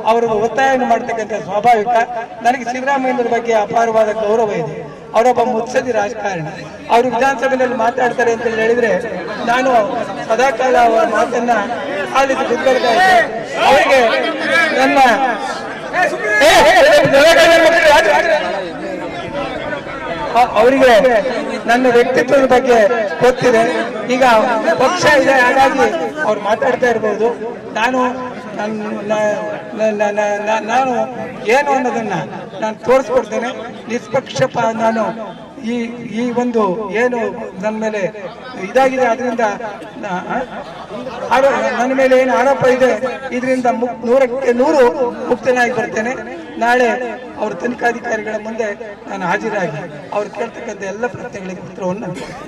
ಅವರು ಒತ್ತಾಯವನ್ನು ಮಾಡ್ತಕ್ಕಂಥ ಸ್ವಾಭಾವಿಕ ನನಗೆ ಸಿದ್ದರಾಮಯ್ಯನವರ ಬಗ್ಗೆ ಅಪಾರವಾದ ಗೌರವ ಇದೆ ಅವರೊಬ್ಬ ಮುತ್ಸದಿ ರಾಜಕಾರಣಿ ಅವರು ವಿಧಾನಸಭೆಯಲ್ಲಿ ಮಾತಾಡ್ತಾರೆ ಅಂತ ಹೇಳಿದ್ರೆ ನಾನು ಸದಾಕಾಲ ಅವರ ಮಾತನ್ನ ಆಲಿಸಿ ಕುತ್ಕೊಳ್ತಾ ಇದ್ದೆ ಅವರಿಗೆ ನನ್ನ ಏ, ಅ- ಅವರಿಗೆ ನನ್ನ ವ್ಯಕ್ತಿತ್ವದ ಬಗ್ಗೆ ಗೊತ್ತಿದೆ ಈಗ ಪಕ್ಷ ಇದೆ ಹಾಗಾಗಿ ಅವ್ರು ಮಾತಾಡ್ತಾ ಇರ್ಬೋದು ನಾನು ನನ್ನ- ನ- ನ- ನ- ನ- ನಾನು ಏನು ಅನ್ನೋದನ್ನ ನಾನು ತೋರಿಸ್ಕೊಡ್ತೇನೆ ನಿಷ್ಪಕ್ಷಪ ನಾನು ಈ ಈ ಒಂದು ಏನು ನನ್ನ ಮೇಲೆ ಇದಾಗಿದೆ ಅದರಿಂದ ನನ್ನ ಮೇಲೆ ಏನು ಆರೋಪ ಇದೆ ಇದರಿಂದ ಮುಕ್ ನೂರಕ್ಕೆ ನೂರು ಮುಕ್ತನಾಗಿ ಬರ್ತೇನೆ ನಾಳೆ ಅವ್ರ ತನಿಖಾಧಿಕಾರಿಗಳ ಮುಂದೆ ನಾನು ಹಾಜರಾಗಿ ಅವ್ರು ಕೇಳ್ತಕ್ಕಂಥ ಎಲ್ಲ ಪ್ರಶ್ನೆಗಳಿಗೆ ಉತ್ತರವನ್ನು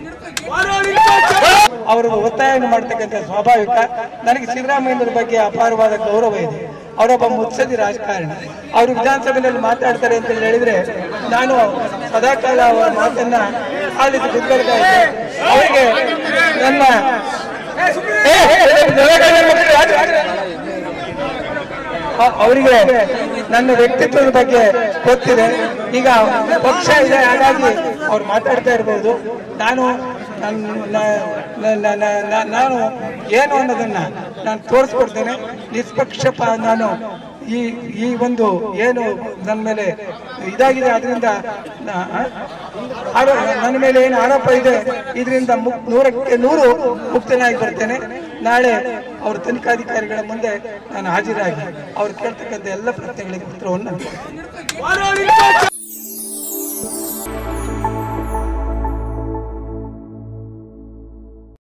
ಅವರು ಒತ್ತಾಯವನ್ನು ಮಾಡ್ತಕ್ಕಂಥ ಸ್ವಾಭಾವಿಕ ನನಗೆ ಸಿದ್ದರಾಮಯ್ಯನವರ ಬಗ್ಗೆ ಅಪಾರವಾದ ಗೌರವ ಇದೆ ಅವರೊಬ್ಬ ಮುತ್ಸದಿ ರಾಜಕಾರಣಿ ಅವರು ವಿಧಾನಸಭೆಯಲ್ಲಿ ಮಾತಾಡ್ತಾರೆ ಅಂತ ಹೇಳಿದ್ರೆ ನಾನು ಸದಾಕಾಲ ಅವರ ಮಾತನ್ನ ಆಲಿಸಿ ಕುತ್ಕೊಳ್ತಾ ಇದ್ದೆ ಅವರಿಗೆ ನನ್ನ ಏ, ಅ- ಅವರಿಗೆ ನನ್ನ ವ್ಯಕ್ತಿತ್ವದ ಬಗ್ಗೆ ಗೊತ್ತಿದೆ ಈಗ ಪಕ್ಷ ಇದೆ ಹಾಗಾಗಿ ಅವ್ರು ಮಾತಾಡ್ತಾ ಇರ್ಬೋದು ನಾನು ನನ್ನ- ನ- ನ- ನ- ನ- ನಾನು ಏನು ಅನ್ನೋದನ್ನ ನಾನು ತೋರಿಸ್ಕೊಡ್ತೇನೆ ನಿಷ್ಪಕ್ಷಪ ನಾನು ಈ ಈ ಒಂದು ಏನು ನನ್ನ ಮೇಲೆ ಇದಾಗಿದೆ ಅದರಿಂದ ನನ್ನ ಮೇಲೆ ಏನು ಆರೋಪ ಇದೆ ಇದರಿಂದ ಮುಕ್ ನೂರಕ್ಕೆ ನೂರು ಮುಕ್ತನಾಗಿ ಬರ್ತೇನೆ ನಾಳೆ ಅವ್ರ ತನಿಖಾಧಿಕಾರಿಗಳ ಮುಂದೆ ನಾನು ಹಾಜರಾಗಿ ಅವ್ರು ಕೇಳ್ತಕ್ಕಂಥ ಎಲ್ಲ ಪ್ರಶ್ನೆಗಳಿಗೆ ಉತ್ತರವನ್ನು